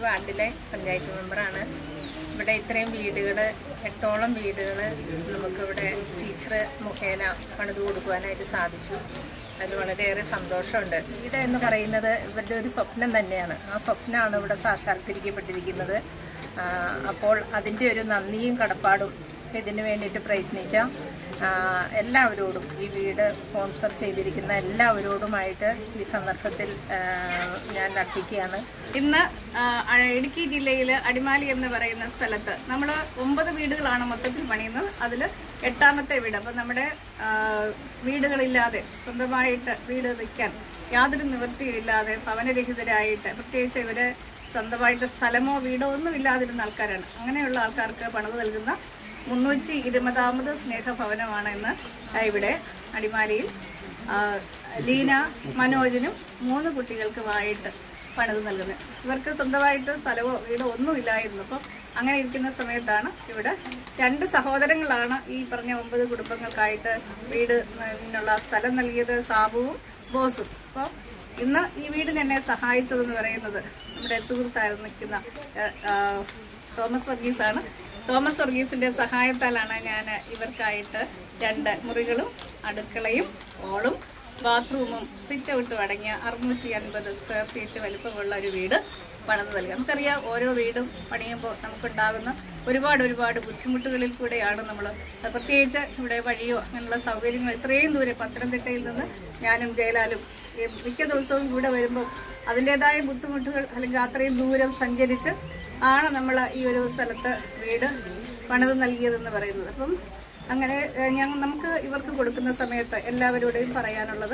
വാർഡിലെ പഞ്ചായത്ത് മെമ്പറാണ് ഇവിടെ ഇത്രയും വീടുകൾ എട്ടോളം വീടുകൾ നമുക്കിവിടെ ടീച്ചർ മുഖേന പണിത് കൊടുക്കുവാനായിട്ട് സാധിച്ചു അതിൽ വളരെയേറെ സന്തോഷമുണ്ട് വീട് എന്ന് പറയുന്നത് ഇവരുടെ ഒരു സ്വപ്നം തന്നെയാണ് ആ സ്വപ്നമാണ് ഇവിടെ സാക്ഷാത്കരിക്കപ്പെട്ടിരിക്കുന്നത് ആ, അപ്പോൾ അതിൻ്റെ ഒരു നന്ദിയും കടപ്പാടും ഇതിനു വേണ്ടിയിട്ട് പ്രയത്നിച്ച ആ, എല്ലാവരോടും ഈ വീട് സ്പോൺസർ ചെയ്തിരിക്കുന്ന എല്ലാവരോടുമായിട്ട് ഈ സന്ദർഭത്തിൽ ആ, ഞാൻ അർപ്പിക്കുകയാണ് ഇന്ന് ആ, അഴ- ഇടുക്കി ജില്ലയിൽ അടിമാലി എന്ന് പറയുന്ന സ്ഥലത്ത് നമ്മൾ ഒമ്പത് വീടുകളാണ് മൊത്തത്തിൽ പണിയുന്നത് അതിൽ എട്ടാമത്തെ വീട് അപ്പം നമ്മുടെ ആ, വീടുകളില്ലാതെ സ്വന്തമായിട്ട് വീട് വയ്ക്കാൻ യാതൊരു നിവൃത്തിയില്ലാതെ ഭവനരഹിതരായിട്ട് പ്രത്യേകിച്ച് ഇവര് സ്വന്തമായിട്ട് സ്ഥലമോ വീടോ ഒന്നും ഇല്ലാതിരുന്ന ആൾക്കാരാണ് അങ്ങനെയുള്ള ആൾക്കാർക്ക് പണിത് നൽകുന്ന മുന്നൂറ്റി ഇരുപതാമത് സ്നേഹഭവനമാണ് ഇന്ന് ഇവിടെ അടിമാലിയിൽ ആ, ലീന മനോജിനും മൂന്ന് കുട്ടികൾക്കുമായിട്ട് പണിത് നൽകുന്നത് ഇവർക്ക് സ്വന്തമായിട്ട് സ്ഥലമോ വീടോ ഒന്നും ഇല്ലായിരുന്നു അപ്പം അങ്ങനെ ഇരിക്കുന്ന സമയത്താണ് ഇവിടെ രണ്ട് സഹോദരങ്ങളാണ് ഈ പറഞ്ഞ ഒമ്പത് കുടുംബങ്ങൾക്കായിട്ട് വീട് നുള്ള സ്ഥലം നൽകിയത് സാബുവും ബോസും അപ്പോൾ ഇന്ന് ഈ വീടിന് എന്നെ സഹായിച്ചതെന്ന് പറയുന്നത് നമ്മുടെ സുഹൃത്തായിരുന്നു നിൽക്കുന്ന ഏഹ്, ആ, തോമസ് വർഗീസാണ് തോമസ് വർഗീസിന്റെ സഹായത്താലാണ് ഞാൻ ഇവർക്കായിട്ട് രണ്ട് മുറികളും അടുക്കളയും ഹോളും ബാത്റൂമും സിറ്റ് ഔട്ടും അടങ്ങിയ അറുന്നൂറ്റി അൻപത് സ്ക്വയർ ഫീറ്റ് വലിപ്പമുള്ള ഒരു വീട് പണിത് നൽകുക നമുക്കറിയാം ഓരോ വീടും പണിയുമ്പോൾ നമുക്കുണ്ടാകുന്ന ഒരുപാട് ഒരുപാട് ബുദ്ധിമുട്ടുകളിൽ കൂടെയാണ് നമ്മൾ പ്രത്യേകിച്ച് ഇവിടെ വഴിയോ അങ്ങനെയുള്ള സൗകര്യങ്ങൾ ഇത്രയും ദൂരെ പത്തനംതിട്ടയിൽ നിന്ന് ഞാനും ജയലാലും ഈ മിക്ക ദിവസവും ഇവിടെ വരുമ്പോൾ അതിൻ്റെതായ ബുദ്ധിമുട്ടുകൾ അല്ലെങ്കിൽ അത്രയും ദൂരം സഞ്ചരിച്ച് ആണ് നമ്മൾ ഈ ഒരു സ്ഥലത്ത് വീട് പണിത് നൽകിയതെന്ന് പറയുന്നത് അപ്പം അങ്ങനെ ഏഹ്, ഞങ്ങൾ നമുക്ക് ഇവർക്ക് കൊടുക്കുന്ന സമയത്ത് എല്ലാവരോടെയും പറയാനുള്ളത്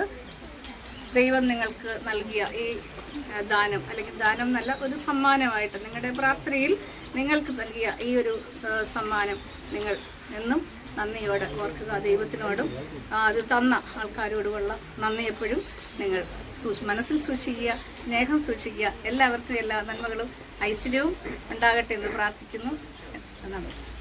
ദൈവം നിങ്ങൾക്ക് നൽകിയ ഈ ഏഹ്, ദാനം അല്ലെങ്കിൽ ദാനം എന്നല്ല ഒരു സമ്മാനമായിട്ട് നിങ്ങളുടെ പ്രാർത്ഥനയിൽ നിങ്ങൾക്ക് നൽകിയ ഈ ഒരു ഏഹ്, സമ്മാനം നിങ്ങൾ എന്നും നന്ദിയോടെ ഓർക്കുക ദൈവത്തിനോടും ആ, അത് തന്ന ആൾക്കാരോടുമുള്ള നന്ദി എപ്പോഴും നിങ്ങൾ സൂക്ഷി- മനസ്സിൽ സൂക്ഷിക്കുക സ്നേഹം സൂക്ഷിക്കുക എല്ലാവർക്കും എല്ലാ നന്മകളും ഐശ്വര്യവും ഉണ്ടാകട്ടെ എന്ന് പ്രാർത്ഥിക്കുന്നു നന്ദി